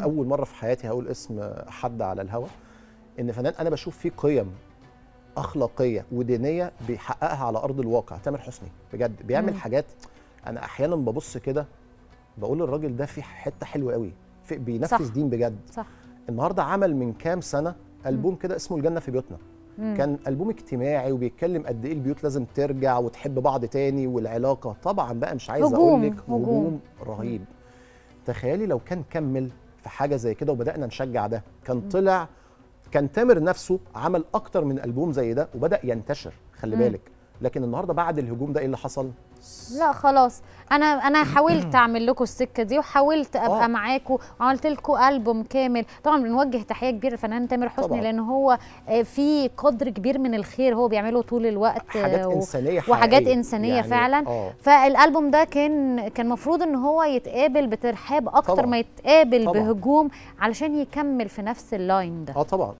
اول مره في حياتي هقول اسم حد على الهوا ان فنان انا بشوف فيه قيم اخلاقيه ودينيه بيحققها على ارض الواقع تامر حسني بجد بيعمل مم. حاجات انا احيانا ببص كده بقول الراجل ده في حته حلوه قوي في بينفذ صح. دين بجد صح النهارده عمل من كام سنه البوم كده اسمه الجنه في بيوتنا مم. كان البوم اجتماعي وبيتكلم قد ايه البيوت لازم ترجع وتحب بعض تاني والعلاقه طبعا بقى مش عايز هجوم، اقول لك هجوم. هجوم رهيب تخيلي لو كان كمل في حاجه زي كده وبدانا نشجع ده كان طلع كان تامر نفسه عمل اكتر من البوم زي ده وبدا ينتشر خلي مم. بالك لكن النهارده بعد الهجوم ده ايه اللي حصل لا خلاص انا انا حاولت اعمل لكم السكه دي وحاولت ابقى آه. معاكم وعملت لكم البوم كامل طبعا بنوجه تحيه كبيره للفنان تامر حسني طبعاً. لان هو آه، في قدر كبير من الخير هو بيعمله طول الوقت حاجات آه، و- انسانيه وحاجات حقيقية. انسانيه يعني فعلا اه فالالبوم ده كان كان المفروض ان هو يتقابل بترحاب اكتر طبعاً. ما يتقابل طبعاً. بهجوم علشان يكمل في نفس اللاين ده اه طبعا